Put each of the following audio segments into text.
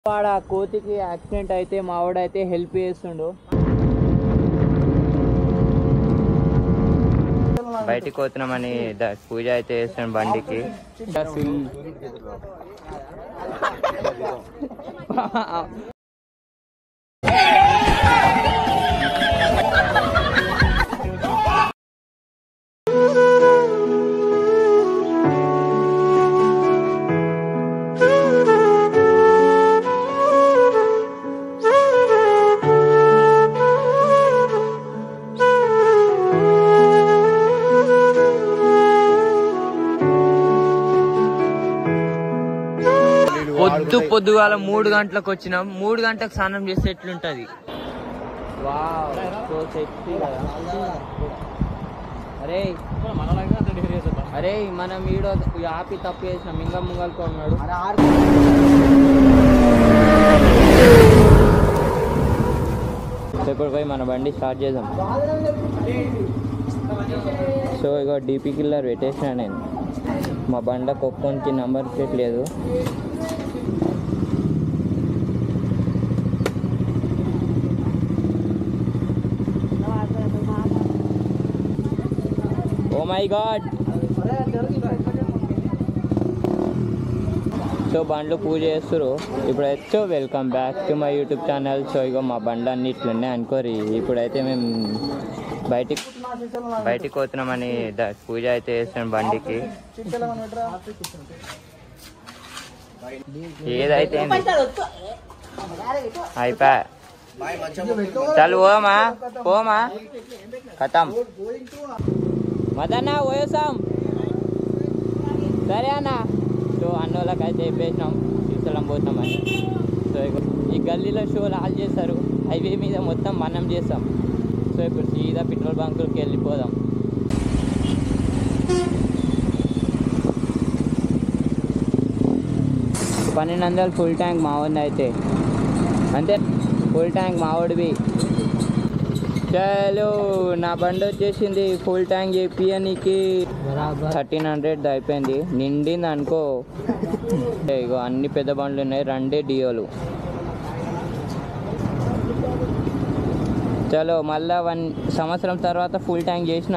వాడు ఆ కోతికి యాక్సిడెంట్ అయితే మావాడైతే హెల్ప్ చేస్తుండు బయటికి పోతున్నామని ద- పూజ అయితే చేస్తాను బండికి పొద్దు పొద్దుగాల మూడు గంటలకు వచ్చినాం మూడు గంటలకు స్నానం చేస్తే ఎట్లుంటది వావ్ సో సెక్సీ కదా అరే అరే మనం ఈడో ఆపి తప్పు చేసినాం ఇంకా ముంగలుకున్నాడు సో ఇప్పుడు పోయి మన బండి స్టార్ట్ చేద్దాం సో ఇగో డీపీ కిల్లర్ పెట్టేసిన నేను మా బండ కొక్కొనికి నంబర్ ప్లేట్ లేదు ఓ మై గాడ్ సో బండ్లు పూజ చేస్తారు ఇప్పుడైతే so welcome back to my YouTube channel so ఇగో మా బండ్లు అన్ని ఇట్లున్నాయి అనుకోరి ఇప్పుడైతే మేము బయటికి బయటికి పోతున్నామని ద- పూజ అయితే చేస్తాను బండికి ఏదైతే ఏంది. అయిపోయా చల్ పోమా పోమా ఖతం మదన్న పోయేసాం సరే అన్న సో అన్నోళ్ళకి అయితే చెప్పేసినాం శ్రీశైలం పోతామని సో ఇగో ఈ గల్లీలో షోలు ఆల్ చేస్తారు హైవే మీద మొత్తం మనం చేస్తాం సో ఇప్పుడు సీదా పెట్రోల్ బంకులకి వెళ్ళిపోదాం పన్నెండు వందలు ఫుల్ ట్యాంక్ మావుంది అయితే అంతే ఫుల్ ట్యాంక్ మావుడివి చలో నా బండి వచ్చేసింది ఫుల్ ట్యాంక్ చేపియనికి థర్టీన్ హండ్రెడ్ అయిపోయింది నిండింది అనుకో ఏ ఇగో అన్ని పెద్ద బండ్లు ఉన్నాయి రెండే డియోలు చలో మళ్ళా వన్ సంవత్సరం తర్వాత ఫుల్ ట్యాంక్ చేసిన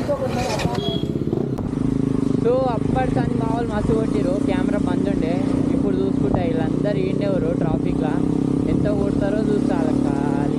సో అప్పటి అని మా వాళ్ళు మస్తు కొట్టిరు కెమెరా బంద్ ఉండే ఇప్పుడు చూసుకుంటా వీళ్ళందరూ ఏంటెవరు ట్రాఫిక్లో ఎంత కొడతారో చూస్తా వాళ్ళకి ఖాళీ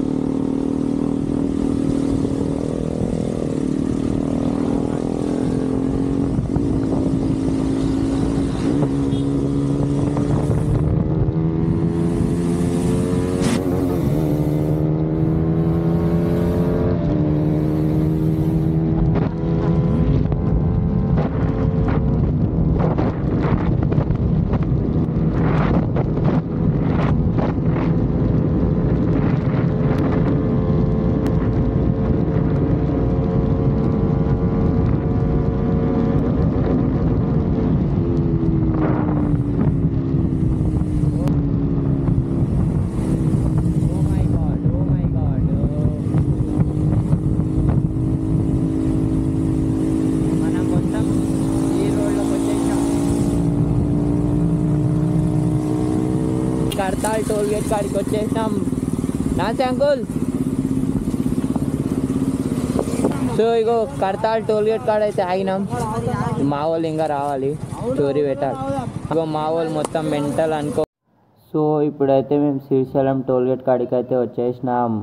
Oh my god, oh my god. మనం మొత్తం ఈ రోడ్లోకి వచ్చేసాం కడతాల్ టోల్ గేట్ కాడికి వచ్చేసాం నా అంకుల్ సో ఇగో కడతాల్ టోల్ గేట్ కాడ అయితే ఆగినాం మా వాళ్ళు ఇంకా రావాలి స్టోరీ పెట్టాలి ఇగో మా వాళ్ళు మొత్తం మెంటల్ అనుకో సో ఇప్పుడైతే మేము శ్రీశైలం టోల్గేట్ కాడికి అయితే వచ్చేసినాం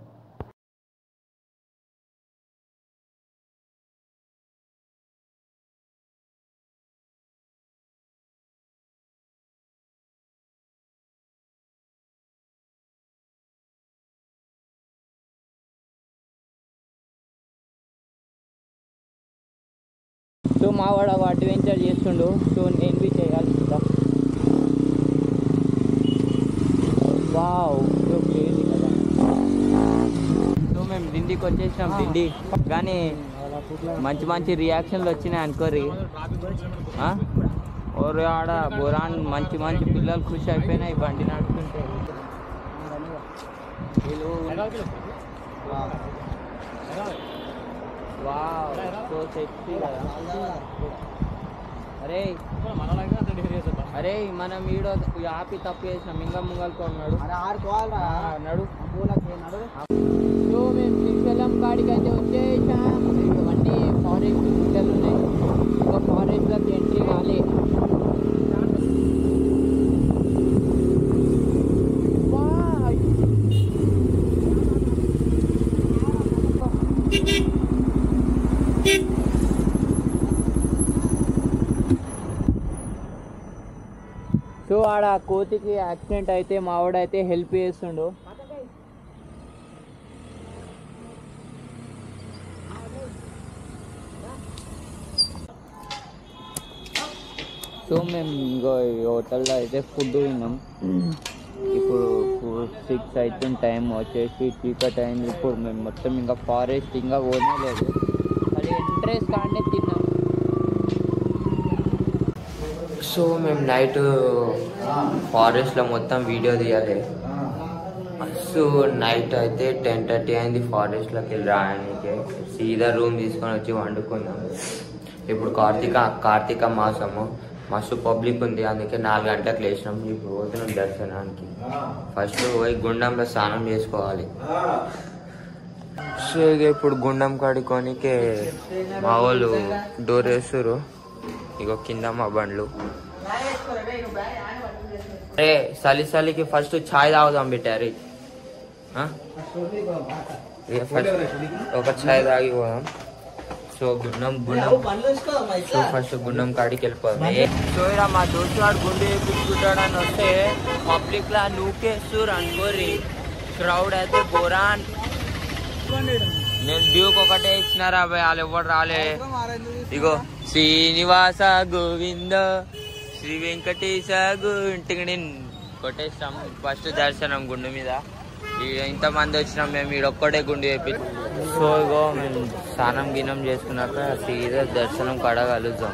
సో మా వాడు ఒక అడ్వెంచర్ చేస్తుండు సో నేను బి చేయాలి ఇంకా వావ్ సో క్రేజీ కదా సో మేము డిండికి వచ్చేసినాం డిండి కానీ మంచి మంచి రియాక్షన్లు వచ్చినాయి అనుకోరి ఆ? ఓరు ఆడ బురాన్ మంచి మంచి పిల్లలు ఖుషి అయిపోయినాయి బండి నడుస్తుంటే వీళ్ళు వావ్ సో సెక్సీ కదా అరే అరే మనం ఈడో ఆపి తప్పు చేసినాం ఇంకా ముంగల్కో ఉన్నాడు ఆ, నడు సో మేము శ్రీశైలం కాడికి అయితే వచ్చేసాం ఇవన్నీ ఫారెస్ట్ గుట్టలు ఉన్నాయి ఇంకా ఫారెస్ట్లోకి ఎంట్రీ కాలే Why? సో ఆడ కోతికి యాక్సిడెంట్ అయితే మావాడైతే హెల్ప్ చేస్తుండు సో మేము ఇంకో ఈ హోటల్లో అయితే ఫుడ్ తిన్నాం ఇప్పుడు సిక్స్ అవుతుంది టైం వచ్చేసి చీకటి అయింది ఇప్పుడు మేము మొత్తం ఇంకా ఫారెస్ట్ ఇంకా పోనేలేదు అది ఎంట్రెస్ కానీ తిన్నాం సో మేము నైట్ ఫారెస్ట్లో మొత్తం వీడియో తీయాలి సో నైట్ అయితే టెన్ థర్టీ అయింది ఫారెస్ట్లోకి వెళ్ళి రాయడానికి సీదా రూమ్ తీసుకొని వచ్చి వండుకున్నాం ఇప్పుడు కార్తీక కార్తీక మాసము మస్తు పబ్లిక్ ఉంది అందుకే నాలుగు గంటలకు లేచినాం ఇప్పుడు పోతున్నాం దర్శనానికి ఫస్ట్ పోయి గుండంలో స్నానం చేసుకోవాలి సో ఇక ఇప్పుడు గుండం కాడుకోనికే మా వాళ్ళు డోర్ వేస్తారు ఇగో కింద మా బండ్లు అరే చలి చలికి ఫస్ట్ ఛాయ్ తాగుదాం బిట్టారి ఫస్ట్ ఒక ఛాయ్ తాగి పోదాం సో గుండం గుండం సో ఫస్ట్ గుండం కాడికి వెళ్ళిపోదాం సో ఇలా మా దోస్తు వాడు గుండు వేయించుకుంటాడని వస్తే పబ్లిక్ లా నూకేస్తారు అనుకోరి క్రౌడ్ అయితే బోరాన్ నేను డ్యూక్ ఒకటే ఇచ్చినారా అబ్బాయి వాళ్ళు ఎవరు రాలే ఇగో శ్రీనివాస గోవింద శ్రీ వెంకటేశ గోవింటిని కొట్టేస్తాం ఫస్ట్ దర్శనం గుండు మీద ఈడ ఇంతమంది వచ్చినాం మేము ఈడొక్కడే గుండు వేపి సో ఇగో మేము స్నానం గినం చేసుకున్నాక సీదా దర్శనం కడగలుగుతాం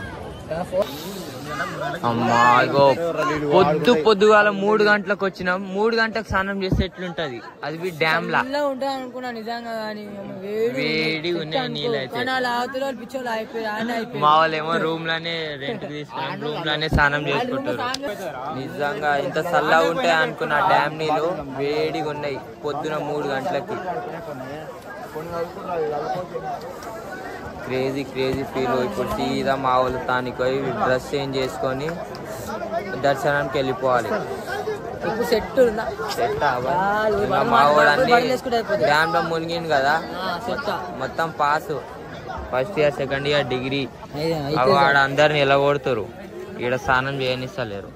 అమ్మా ఇగో పొద్దు పొద్దుగాల మూడు గంటలకు వచ్చినాం మూడు గంటలకు స్నానం చేస్తే ఎట్లుంటది అది డ్యామ్ లా ఇలా ఉంటా అనుకున్నా నిజంగా కానీ వేడి వేడి ఉన్నాయి నీళ్ళు అయితే కానీ అలా అవతల పిచ్చోళ్ళు అయిపోయి ఆయన అయిపోయి మా వాళ్ళు ఏమో రూమ్ లోనే రెంట్ తీసుకున్నాం రూమ్ లోనే స్నానం చేసుకుంటారు నిజంగా ఇంత చల్లగా ఉంటాయి అనుకున్న డ్యామ్ నీళ్ళు వేడిగా ఉన్నాయి పొద్దున మూడు గంటలకి క్రేజీ క్రేజీ ఫీల్ ఇప్పుడు సీదా మా వాళ్ళు తానికి పోయి డ్రెస్ చేంజ్ చేసుకొని దర్శనానికి వెళ్ళిపోవాలి ఇప్పుడు సెట్ ఉందా సెట్ చాలు, ఇంకా మా వాడు అన్ని బట్టలు వేసుకుంటే అయిపోతుంది. డ్యామ్ లో మునిగింది కదా సెట్ మొత్తం pass first year second year degree అవి ఆడ అందరిని నిలబడుతారు ఈడ స్నానం చేయనిస్తలేరు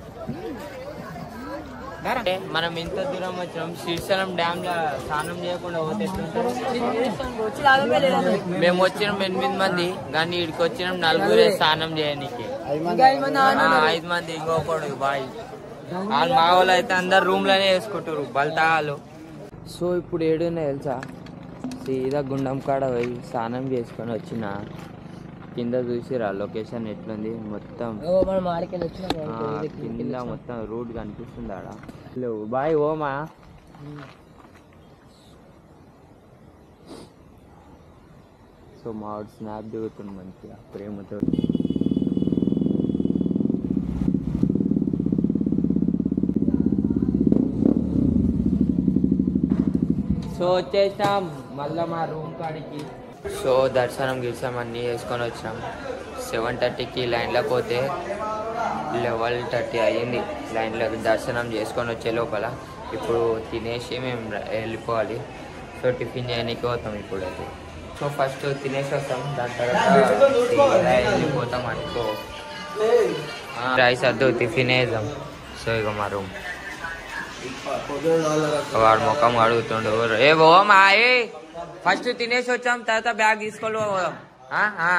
అంటే మనం ఇంత దూరం వచ్చినాం శ్రీశైలం డ్యామ్ లో స్నానం చేయకుండా పోతే ఎట్లుంటారు వచ్చి లాభమే లేదు మేము వచ్చినాం ఎనిమిది మంది కానీ ఇక్కడికి వచ్చినాం నలుగురే స్నానం చేయనీకి ఇంకా ఐదు మంది ఆ, ఐదు మంది ఇంకొకడు బాయ్ వాళ్ళు మా వాళ్ళు అయితే అందరు రూమ్ లోనే వేసుకుంటారు బల్తాలు సో ఇప్పుడు ఏడున్నా తెలుసా సీదా గుండం కాడ పోయి స్నానం చేసుకొని వచ్చిన కింద చూసిరా లొకేషన్ ఎట్లుంది మొత్తం ఓ మనం ఆడికెళ్ళి వచ్చినాం ఆ, కింద మొత్తం రూట్ కనిపిస్తుంది ఆడ లేవు బాయ్ ఓమా సో మా వాడు స్నాప్ దిగుతుంది మంచిగా ప్రేమతో సో వచ్చేసాం మళ్ళా మా రూమ్ కాడికి సో దర్శనం గిర్శనం అన్నీ వేసుకొని వచ్చినాం సెవెన్ థర్టీకి లైన్లో పోతే లెవెల్ థర్టీ అయ్యింది లైన్లో దర్శనం చేసుకొని వచ్చే లోపల ఇప్పుడు తినేసి మేము ర- వెళ్ళిపోవాలి సో టిఫిన్ చేయడానికి పోతాం ఇప్పుడు అయితే సో ఫస్ట్ తినేసి వస్తాం దాని తర్వాత సీదా వెళ్ళిపోతాం అనుకో రైస్ వద్దు టిఫిన్ వేద్దాం సో ఇక మా రూమ్ వాడు ముఖం అడుగుతుండు ఏ ఓ మా ఏ ఫస్ట్ తినేసి వచ్చాం తర్వాత బ్యాగ్ తీసుకొని పోదాం ఆ? ఆ.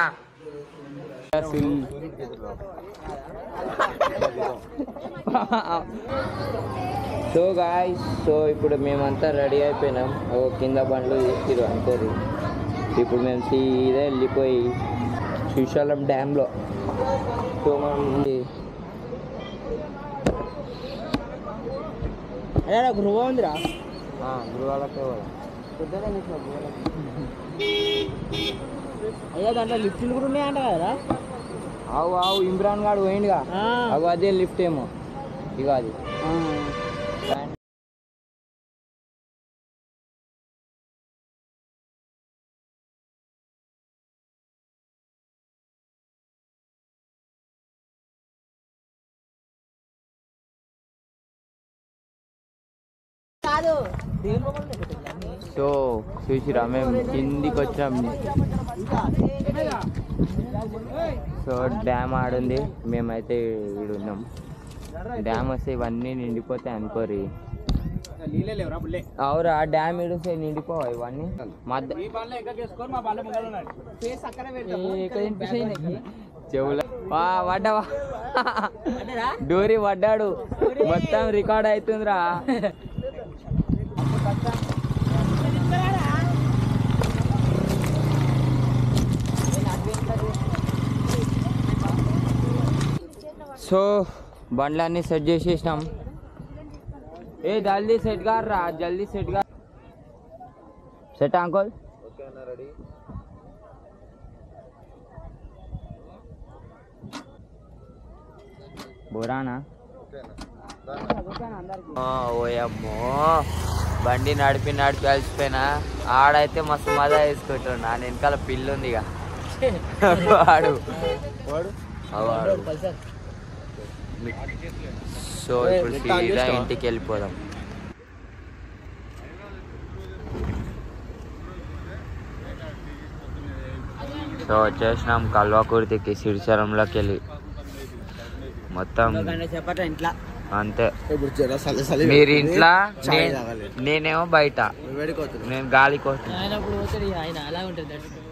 సో గాయస్ సో ఇప్పుడు మేమంతా రెడీ అయిపోయినాం ఓ కింద బండ్లు తీసిరు అనుకోరు ఇప్పుడు మేము సీదా వెళ్ళిపోయి శ్రీశైలం డ్యామ్లో సో మనం అదే నాకు గృహ ఉందిరా గృహాలకే అయ్యా దాంట్లో లిఫ్ట్లు కూడా ఉన్నాయంట కదా అవు అవు ఇమ్రాన్ గాడు పోయిండుగా అవు అదే లిఫ్ట్ ఏమో ఇక అది సో చూసిరా మేము కిందికి వచ్చినాం సో డ్యామ్ ఆడుంది మేమైతే ఈడు ఉన్నాం డ్యామ్ వస్తే ఇవన్నీ నిండిపోతాయి అనుకోరి అవురా డ్యామ్ ఇడిస్తే నిండిపోవా ఇవన్నీ మధ్య చెవుల వా పడ్డావా డోరీ పడ్డాడు మొత్తం రికార్డ్ అవుతుందిరా సో బండ్లన్నీ సెట్ చేసేసినాం ఏ జల్దీ సెట్ గారు రా జల్దీ సెట్ గా సెట్ అంకోల్ బోరానా ఓయమ్మో బండి నడిపి నడిపి అలసిపోయినా ఆడైతే మస్తు మజా వేసుకుంటాడు నా వెనకాల పిల్లు ఉంది ఇక వాడు ఆ వాడు సో ఇప్పుడు సీదా ఇంటికి వెళ్ళిపోదాం సో వచ్చేసినాం కల్వాకుర్తికి సిరిచరంలోకి వెళ్ళి మొత్తం చెప్పట ఇంట్లో అంతే ఇప్పుడు జర సలి సలి మీరు ఇంట్లో చాయ్ నే- తాగాలి. నేనేమో బయట వేడికోతుంది నేను గాలి కోసం ఆయన ఇప్పుడు పోతాడు ఇక ఆయన అలా ఉంటుంది